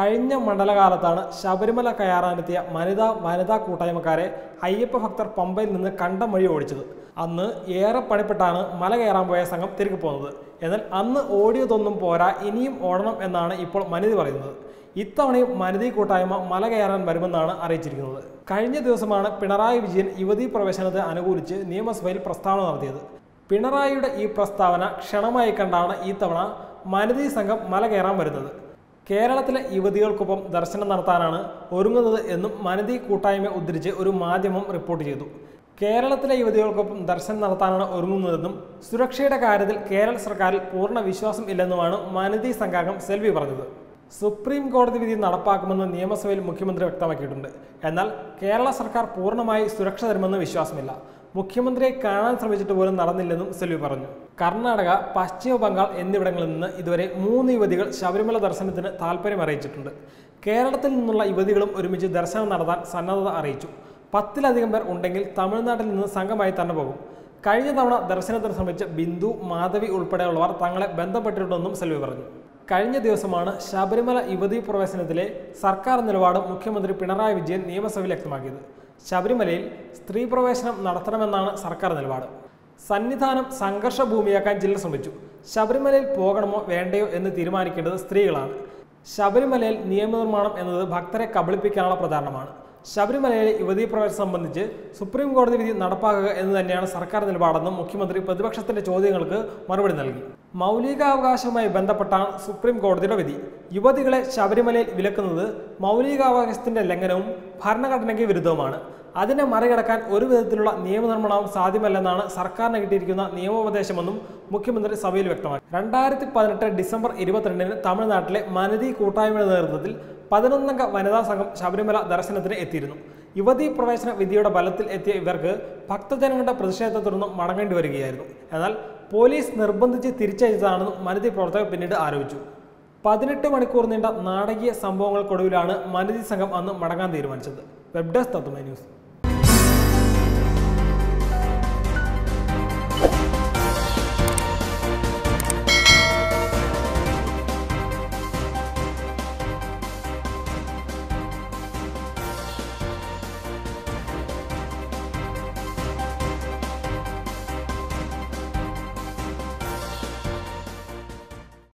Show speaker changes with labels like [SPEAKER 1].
[SPEAKER 1] കഴിഞ്ഞ മണ്ഡലകാലത്താണ് ശബരിമല കയറാനെത്തിയ വനിതാ വനിതാ കൂട്ടായ്മക്കാരെ അയ്യപ്പ ഭക്തർ പമ്പയിൽ നിന്ന് കണ്ടം വഴി ഓടിച്ചത് അന്ന് ഏറെ പണിപ്പെട്ടാണ് മല കയറാൻ പോയ സംഘം തിരികെ പോകുന്നത് എന്നാൽ അന്ന് ഓടിയതൊന്നും പോരാ ഇനിയും ഓടണം എന്നാണ് ഇപ്പോൾ മനിതി പറയുന്നത് ഇത്തവണയും മനിതി കൂട്ടായ്മ മല കയറാൻ വരുമെന്നാണ് അറിയിച്ചിരിക്കുന്നത് കഴിഞ്ഞ ദിവസമാണ് പിണറായി വിജയൻ യുവതീ പ്രവേശനത്തെ അനുകൂലിച്ച് നിയമസഭയിൽ പ്രസ്താവന നടത്തിയത് പിണറായിയുടെ ഈ പ്രസ്താവന ക്ഷണമായി കണ്ടാണ് ഈ തവണ മനിതി സംഘം മല കയറാൻ വരുന്നത് കേരളത്തിലെ യുവതികൾക്കൊപ്പം ദർശനം നടത്താനാണ് ഒരുങ്ങുന്നത് എന്നും മനിതി കൂട്ടായ്മ ഉദ്ധരിച്ച് ഒരു മാധ്യമം റിപ്പോർട്ട് ചെയ്തു കേരളത്തിലെ യുവതികൾക്കൊപ്പം ദർശനം നടത്താനാണ് ഒരുങ്ങുന്നതെന്നും സുരക്ഷയുടെ കാര്യത്തിൽ കേരള സർക്കാരിൽ പൂർണ്ണ വിശ്വാസം ഇല്ലെന്നുമാണ് മനിതി സംഘാംഗം സെൽവി പറഞ്ഞത് സുപ്രീം കോടതി വിധി നടപ്പാക്കുമെന്ന് നിയമസഭയിൽ മുഖ്യമന്ത്രി വ്യക്തമാക്കിയിട്ടുണ്ട് എന്നാൽ കേരള സർക്കാർ പൂർണ്ണമായി സുരക്ഷ തരുമെന്ന് വിശ്വാസമില്ല മുഖ്യമന്ത്രിയെ കാണാൻ ശ്രമിച്ചിട്ട് പോലും നടന്നില്ലെന്നും സെൽവി പറഞ്ഞു കർണാടക പശ്ചിമ ബംഗാൾ എന്നിവിടങ്ങളിൽ നിന്ന് ഇതുവരെ മൂന്ന് യുവതികൾ ശബരിമല ദർശനത്തിന് താൽപ്പര്യം അറിയിച്ചിട്ടുണ്ട് കേരളത്തിൽ നിന്നുള്ള യുവതികളും ഒരുമിച്ച് ദർശനം നടത്താൻ സന്നദ്ധത അറിയിച്ചു പത്തിലധികം പേർ ഉണ്ടെങ്കിൽ തമിഴ്നാട്ടിൽ നിന്ന് സംഘമായി തന്നെ പോകും കഴിഞ്ഞ തവണ ദർശനത്തിന് ശ്രമിച്ച ബിന്ദു മാധവി ഉൾപ്പെടെയുള്ളവർ തങ്ങളെ ബന്ധപ്പെട്ടിട്ടുണ്ടെന്നും സെൽവി പറഞ്ഞു കഴിഞ്ഞ ദിവസമാണ് ശബരിമല യുവതീ പ്രവേശനത്തിലെ സർക്കാർ നിലപാട് മുഖ്യമന്ത്രി പിണറായി വിജയൻ നിയമസഭയിൽ വ്യക്തമാക്കിയത് ശബരിമലയിൽ സ്ത്രീ പ്രവേശനം നടത്തണമെന്നാണ് സർക്കാർ നിലപാട് സന്നിധാനം സംഘർഷ ഭൂമിയാക്കാൻ ജില്ല ശ്രമിച്ചു ശബരിമലയിൽ പോകണമോ വേണ്ടയോ എന്ന് തീരുമാനിക്കേണ്ടത് സ്ത്രീകളാണ് ശബരിമലയിൽ നിയമനിർമ്മാണം എന്നത് ഭക്തരെ കബളിപ്പിക്കാനുള്ള പ്രചാരണമാണ് ശബരിമലയിലെ യുവതീ പ്രവേശനം സംബന്ധിച്ച് സുപ്രീം കോടതി വിധി നടപ്പാക്കുക എന്ന് തന്നെയാണ് സർക്കാർ നിലപാടെന്നും മുഖ്യമന്ത്രി പ്രതിപക്ഷത്തിന്റെ ചോദ്യങ്ങൾക്ക് മറുപടി നൽകി മൗലികാവകാശവുമായി ബന്ധപ്പെട്ടാണ് സുപ്രീം കോടതിയുടെ വിധി യുവതികളെ ശബരിമലയിൽ വിലക്കുന്നത് മൗലികാവകാശത്തിന്റെ ലംഘനവും ഭരണഘടനയ്ക്ക് വിരുദ്ധവുമാണ് അതിനെ മറികടക്കാൻ ഒരു വിധത്തിലുള്ള നിയമനിർമ്മാണവും സാധ്യമല്ലെന്നാണ് സർക്കാരിന് കിട്ടിയിരിക്കുന്ന നിയമോപദേശമെന്നും മുഖ്യമന്ത്രി സഭയിൽ വ്യക്തമാക്കി രണ്ടായിരത്തി പതിനെട്ട് ഡിസംബർ ഇരുപത്തിരണ്ടിന് തമിഴ്നാട്ടിലെ മനിതി കൂട്ടായ്മയുടെ നേതൃത്വത്തിൽ പതിനൊന്നംഗ വനിതാ സംഘം ശബരിമല ദർശനത്തിന് എത്തിയിരുന്നു യുവതീ പ്രവേശന വിധിയുടെ ബലത്തിൽ എത്തിയ ഇവർക്ക് ഭക്തജനങ്ങളുടെ പ്രതിഷേധത്തെ തുടർന്ന് മടങ്ങേണ്ടി വരികയായിരുന്നു എന്നാൽ പോലീസ് നിർബന്ധിച്ച് തിരിച്ചയച്ചതാണെന്നും മനിതി പ്രവർത്തകർ പിന്നീട് ആരോപിച്ചു പതിനെട്ട് മണിക്കൂർ നീണ്ട നാടകീയ സംഭവങ്ങൾക്കൊടുവിലാണ് മനിതി സംഘം അന്ന് മടങ്ങാൻ തീരുമാനിച്ചത് വെബ് ഡെസ്ക് തത്തുമൈ ന്യൂസ്